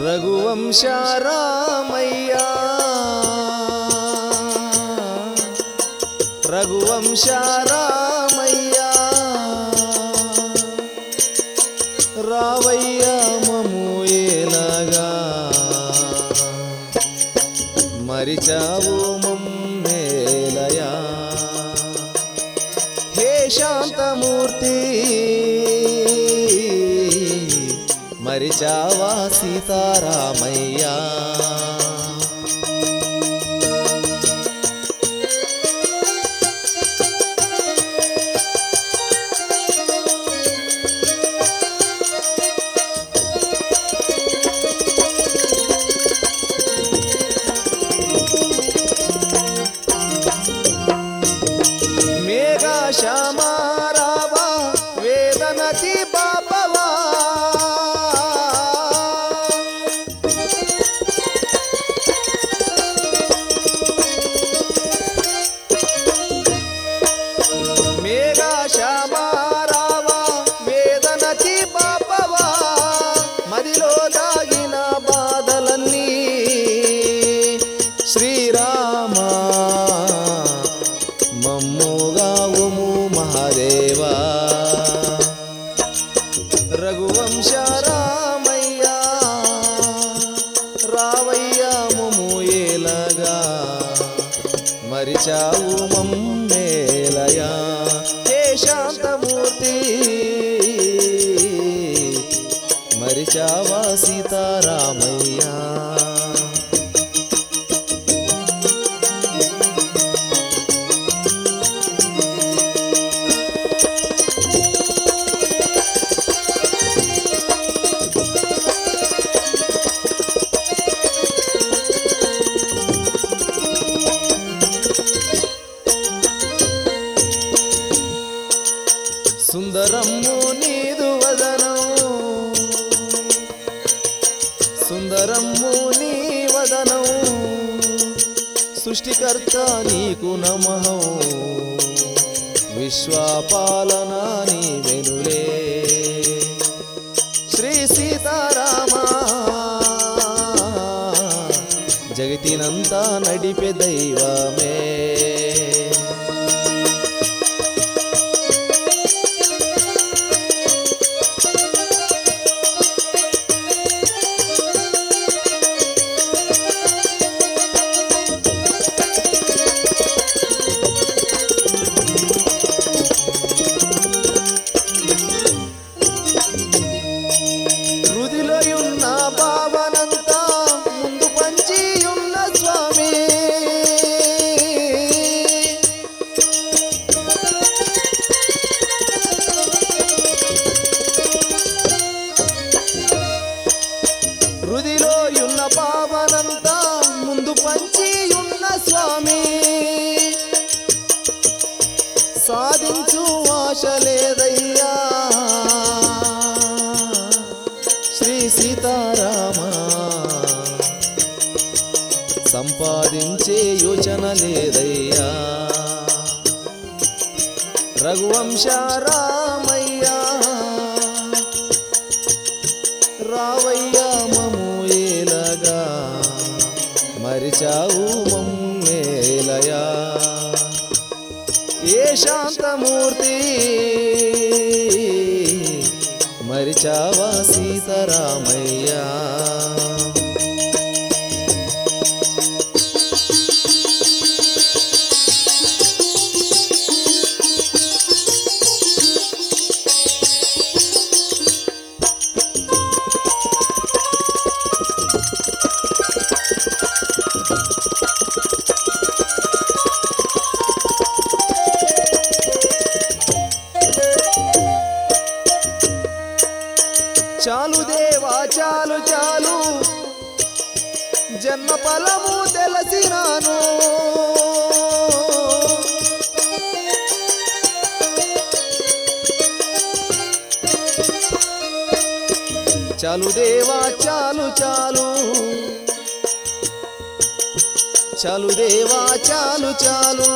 రఘువంశ రామయ్యా రఘువంశ రామయ్యా రావయ్య మము ఏలగా మరిచావు మమ్మేలయా హే శాంతమూర్తి మరిచావా సీతారామయ్యా మేఘ శ్యామారావా వేదనతి బాపవా మేఘ శ్యామారావా వేదనతి బాపవా మదిలో దాగిన బాధలన్నీ శ్రీరామా మమ్ముగావుము మహాదేవా రఘువంశ రామయ్యా రావయ్య మము ఏలగా మరిచావు మమ్మేలయా హే శాంతమూర్తి మరిచావా సీతారామయ్యా సుందరము నీదు వదనం సుందరము నీ వదనం సృష్టికర్త నీకు నమః విశ్వపాలన నీ వెనులే శ్రీ సీతారామా జగతినంతా నడిపే దైవమే హృదిలో ఉన్న భావనంతా ముందు పంచి ఉన్న స్వామి హృదిలో ఉన్న భావనంతా ముందు పంచి ఉన్న స్వామి సాధించు ఆశ లేదయ్యా శ్రీ సీతారామ సంపాదించే యోచన లేదయ్యా రఘువంశ రామయ్యా రావయ్యా మము ఏలగా మరిచావు మమ్మేలయా ఏ శాంతమూర్తి మరిచావా సీతారామయ్యా చాలు దేవా చాలు చాలు జన్మ ఫలము తెలిసినాను చాలు దేవా చాలు చాలు చాలు దేవా చాలు చాలు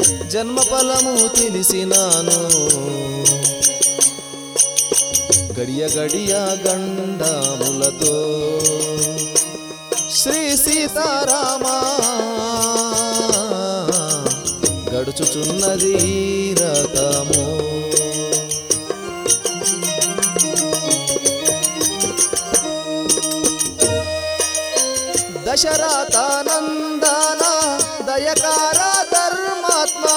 జన్మ ఫలము తెలిసినాను గడియ గడియ గడియ గండములతో శ్రీ సీతారామా గడుచుచున్నది రథము దశరథానందన దయకార ధర్మాత్మా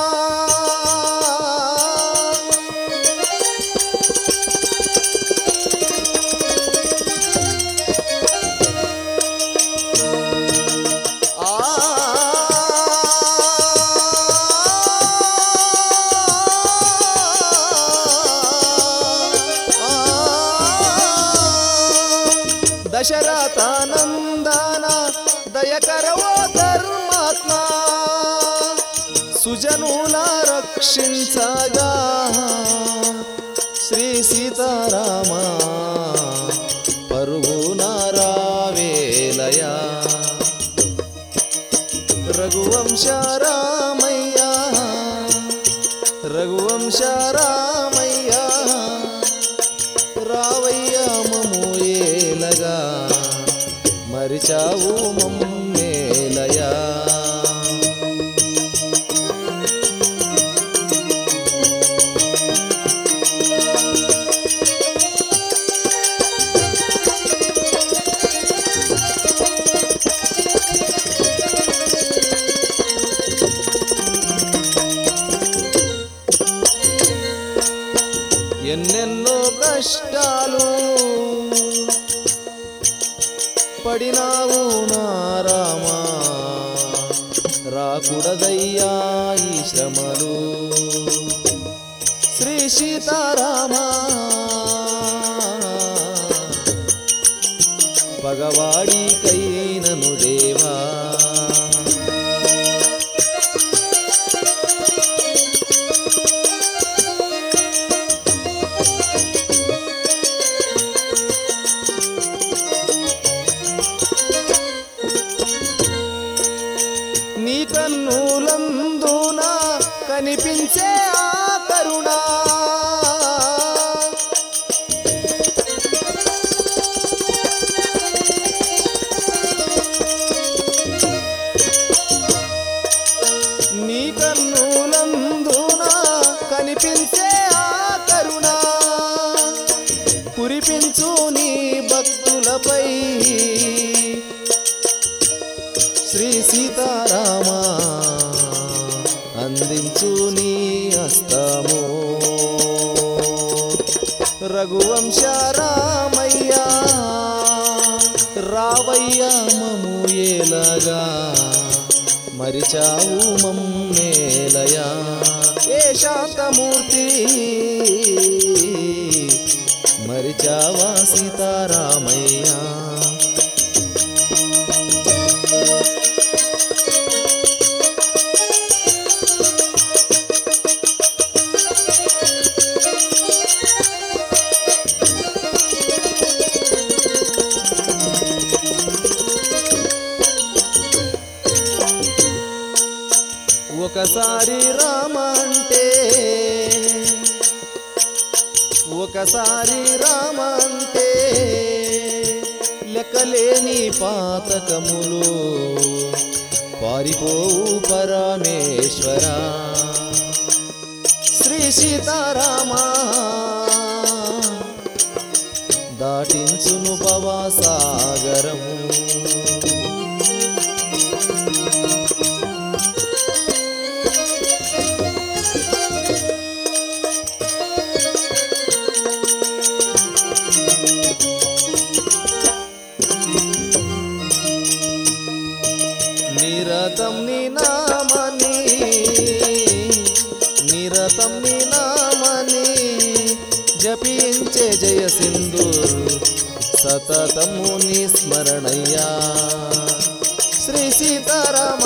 దశరథానందన దయకరవో ధర్మాత్మ సుజనుల రక్షించగా శ్రీ సీతారామ పరుగున రావేలయా రఘువంశ రామయ్య రఘువంశ రామయ్య రావయ్య మము ఏలగా మరిచావు మమ్మేలయా ఎన్నెన్నో కష్టాలు పడినావు నారామా రాకుడదయ్యా ఈ శ్రమలు శ్రీ సీతారామా పగవాడి కైనను దేవా నీ కన్నులందున కనిపించే ఆ కరుణ నీ కన్నులందున కనిపించే ఆ కరుణ కురిపించు నీ భక్తులపై శ్రీ సీతారామ అందించు నీ హస్తము రఘువంశ రామయ్య రావయ్య మము ఏలగా మరిచావు మమ్మేలయా ఏ శాంతమూర్తి మరిచావా సీతారామయ్యా ఒకసారి రామంటే ఒకసారి రామంటే లెక్కలేని పాతకములు పారిపోవు పరమేశ్వర శ్రీ సీతారామా దాటించును పవాసాగరము నిరతం నీ నామని నిరతం నీ నామని జపించే జయ సింధు సతతము నీ స్మరణయ్యా శ్రీ సీతారామ